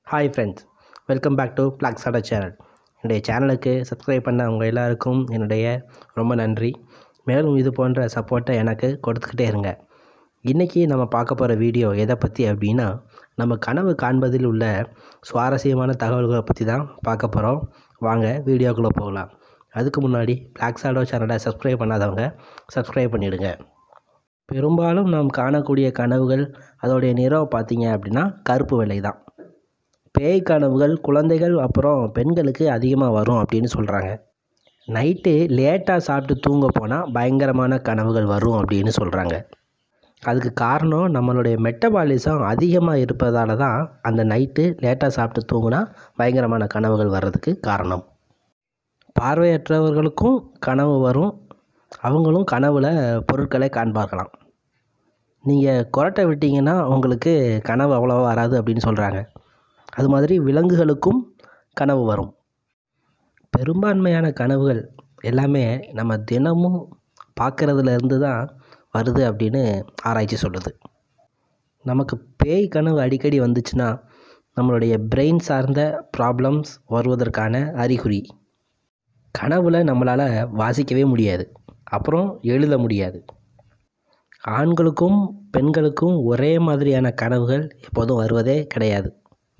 hi friends welcome back to blog சாடா channel என்னுடைய சேனலுக்கு சப்ஸ்கிரைப் பண்ண உங்கள் எல்லாருக்கும் என்னுடைய ரொம்ப நன்றி மேலும் இது போன்ற சப்போர்ட்டை எனக்கு கொடுத்துக்கிட்டே இருங்க இன்றைக்கி நம்ம பார்க்க போகிற வீடியோ எதை பற்றி அப்படின்னா நம்ம கனவு காண்பதில் உள்ள சுவாரஸ்யமான தகவல்களை பற்றி தான் பார்க்க போகிறோம் வாங்க வீடியோக்குள்ளே போகலாம் அதுக்கு முன்னாடி பிளாக் சாடோ சேனலை சப்ஸ்கிரைப் பண்ணாதவங்க சப்ஸ்கிரைப் பண்ணிவிடுங்க பெரும்பாலும் நாம் காணக்கூடிய கனவுகள் அதோடைய நிறம் பார்த்தீங்க அப்படின்னா கருப்பு வெள்ளை தான் பேய் கனவுகள் குழந்தைகள் அப்புறம் பெண்களுக்கு அதிகமாக வரும் அப்படின்னு சொல்கிறாங்க நைட்டு லேட்டாக சாப்பிட்டு தூங்க போனால் பயங்கரமான கனவுகள் வரும் அப்படின்னு சொல்கிறாங்க அதுக்கு காரணம் நம்மளுடைய மெட்டபாலிசம் அதிகமாக இருப்பதால தான் அந்த நைட்டு லேட்டாக சாப்பிட்டு தூங்கினா பயங்கரமான கனவுகள் வர்றதுக்கு காரணம் பார்வையற்றவர்களுக்கும் கனவு வரும் அவங்களும் கனவில் பொருட்களை காண்பார்களாம் நீங்கள் கொரட்டை விட்டீங்கன்னா உங்களுக்கு கனவு அவ்வளோவா வராது அப்படின்னு சொல்கிறாங்க அது மாதிரி விலங்குகளுக்கும் கனவு வரும் பெரும்பான்மையான கனவுகள் எல்லாமே நம்ம தினமும் பார்க்குறதுல இருந்து தான் வருது அப்படின்னு ஆராய்ச்சி சொல்லுது நமக்கு பேய் கனவு அடிக்கடி வந்துச்சுன்னா நம்மளுடைய பிரெயின் சார்ந்த ப்ராப்ளம்ஸ் வருவதற்கான அறிகுறி கனவில் நம்மளால் வாசிக்கவே முடியாது அப்புறம் எழுத முடியாது ஆண்களுக்கும் பெண்களுக்கும் ஒரே மாதிரியான கனவுகள் எப்போதும் வருவதே கிடையாது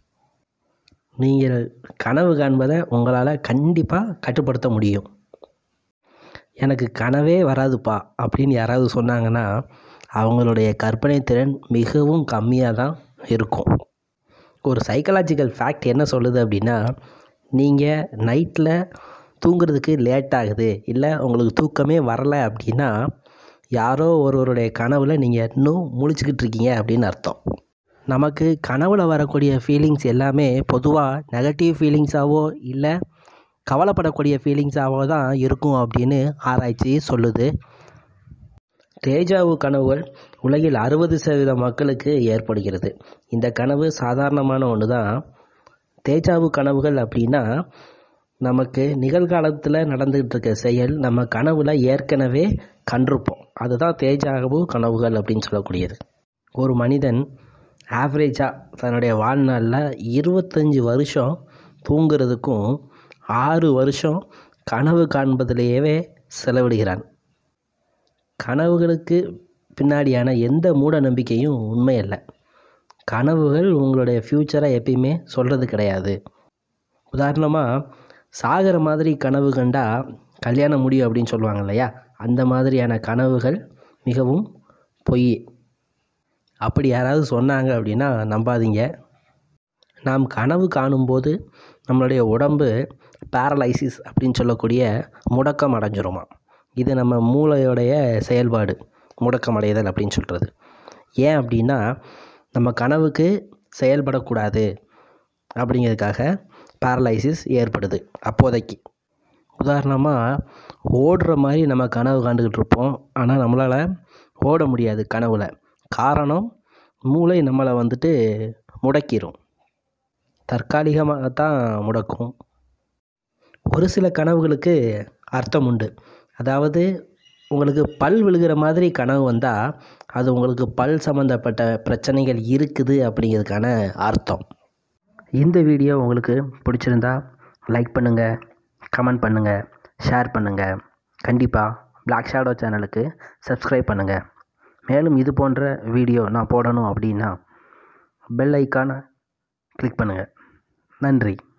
நீங்கள் கனவு காண்பதை உங்களால் கண்டிப்பாக கட்டுப்படுத்த முடியும் எனக்கு கனவே வராதுப்பா அப்படின்னு யாராவது சொன்னாங்கன்னா அவங்களுடைய கற்பனை திறன் மிகவும் கம்மியாக தான் இருக்கும் ஒரு சைக்கலாஜிக்கல் ஃபேக்ட் என்ன சொல்லுது அப்படின்னா நீங்கள் நைட்டில் தூங்குறதுக்கு லேட் ஆகுது இல்லை உங்களுக்கு தூக்கமே வரலை அப்படின்னா யாரோ ஒருவருடைய கனவில் நீங்கள் இன்னும் முழிச்சுக்கிட்டு இருக்கீங்க அப்படின்னு அர்த்தம் நமக்கு கனவுல வரக்கூடிய ஃபீலிங்ஸ் எல்லாமே பொதுவாக நெகட்டிவ் ஃபீலிங்ஸாவோ இல்லை கவலைப்படக்கூடிய ஃபீலிங்ஸாவோ தான் இருக்கும் அப்படின்னு ஆராய்ச்சி சொல்லுது தேஜாவு கனவுகள் உலகில் அறுபது சதவீத மக்களுக்கு ஏற்படுகிறது இந்த கனவு சாதாரணமான ஒன்று தான் தேஜாவு கனவுகள் அப்படின்னா நமக்கு நிகழ்காலத்தில் நடந்துகிட்டு இருக்க செயல் நம்ம கனவுல ஏற்கனவே கண்டிருப்போம் அதுதான் தேஜாவு கனவுகள் அப்படின்னு சொல்லக்கூடியது ஒரு மனிதன் ஆவரேஜாக தன்னுடைய வாழ்நாளில் இருபத்தஞ்சி வருஷம் தூங்குறதுக்கும் ஆறு வருஷம் கனவு காண்பதிலேயே செலவிடுகிறான் கனவுகளுக்கு பின்னாடியான எந்த மூட நம்பிக்கையும் உண்மை இல்லை கனவுகள் உங்களுடைய ஃப்யூச்சரை எப்பயுமே சொல்கிறது கிடையாது உதாரணமாக சாகிற மாதிரி கனவு கண்டா கல்யாணம் முடியும் அப்படின்னு சொல்லுவாங்க இல்லையா அந்த மாதிரியான கனவுகள் மிகவும் பொய் அப்படி யாராவது சொன்னாங்க அப்படின்னா நம்பாதீங்க நாம் கனவு காணும்போது நம்மளுடைய உடம்பு பேரலைசிஸ் அப்படின்னு சொல்லக்கூடிய முடக்கம் அடைஞ்சிருமா இது நம்ம மூளையோடைய செயல்பாடு முடக்கம் அடைதல் அப்படின்னு சொல்கிறது ஏன் அப்படின்னா நம்ம கனவுக்கு செயல்படக்கூடாது அப்படிங்கிறதுக்காக பேரலைசிஸ் ஏற்படுது அப்போதைக்கு உதாரணமாக ஓடுற மாதிரி நம்ம கனவு காண்டுக்கிட்டு இருப்போம் ஆனால் நம்மளால் ஓட முடியாது கனவில் காரணம் மூளை நம்மளை வந்துட்டு முடக்கிடும் தற்காலிகமாக தான் முடக்கும் ஒரு சில கனவுகளுக்கு அர்த்தம் உண்டு அதாவது உங்களுக்கு பல் விழுகிற மாதிரி கனவு வந்தால் அது உங்களுக்கு பல் சம்மந்தப்பட்ட பிரச்சனைகள் இருக்குது அப்படிங்கிறதுக்கான அர்த்தம் இந்த வீடியோ உங்களுக்கு பிடிச்சிருந்தா லைக் பண்ணுங்கள் கமெண்ட் பண்ணுங்கள் ஷேர் பண்ணுங்கள் கண்டிப்பாக பிளாக் ஷேடோ சேனலுக்கு சப்ஸ்கிரைப் பண்ணுங்கள் மேலும் இது போன்ற வீடியோ நான் போடணும் அப்படின்னா பெல் ஐக்கானை கிளிக் பண்ணுங்கள் நன்றி